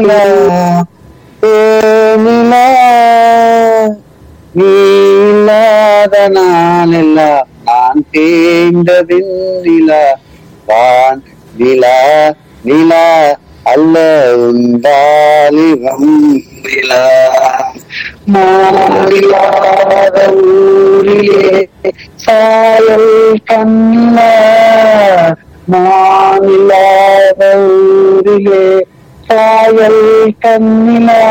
நிலா தேனிலா நீ இல்லாத நாளெல்லாம் நான் தேய்ந்த வெண்ணிலா வான் நிலா நிலா அல்ல உண்டாலிவம் நிலா மாறிலாத ஊரிலே சாயல் கண்ணிலா மாநிலாத ஊரிலே சாயல் கண்ணிலா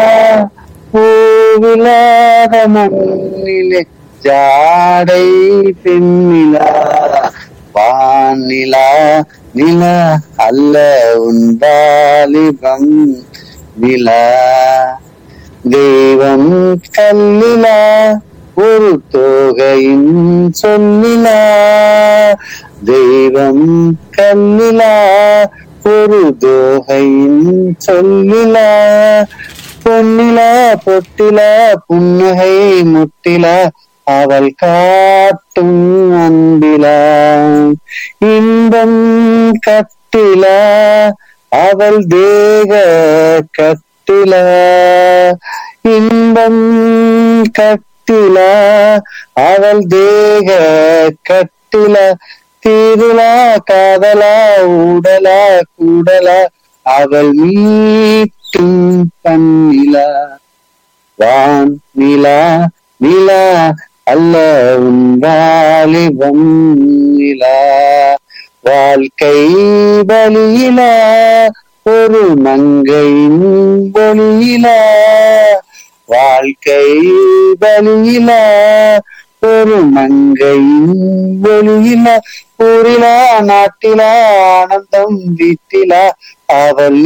பூவிலாத மண்ணிலே ஜாடை பெண்ணிலா வானிலா நில அல்ல உண்டாலிபம் நிலா தெய்வம் கல்லிலா ஒரு தோகையின் சொல்லிலா தெய்வம் கல்லிலா ஒரு தோகையின் சொல்லிலா பொன்னிலா பொட்டிலா புன்னகை முட்டிலா அவள் காட்டும் அன்பிலா இன்பம் கட்டிலா அவள் தேக கட்டிலா இன்பம் கட்டிலா அவள் தேக கட்டிலா தீருலா காதலா ஊடலா கூடலா அவள் மீட்டும் பண்ணிலா வான் நிலா நிலா அல்ல உண்டாலிவம் நிலா வாழ்க்கை பலியிலா ஒரு மங்கையின் ஒளியிலா வாழ்க்கை பலியிலா ஒரு மங்கையின் ஒளியிலா ஊரிலா நாட்டிலா ஆனந்தம் வீட்டிலா அவள்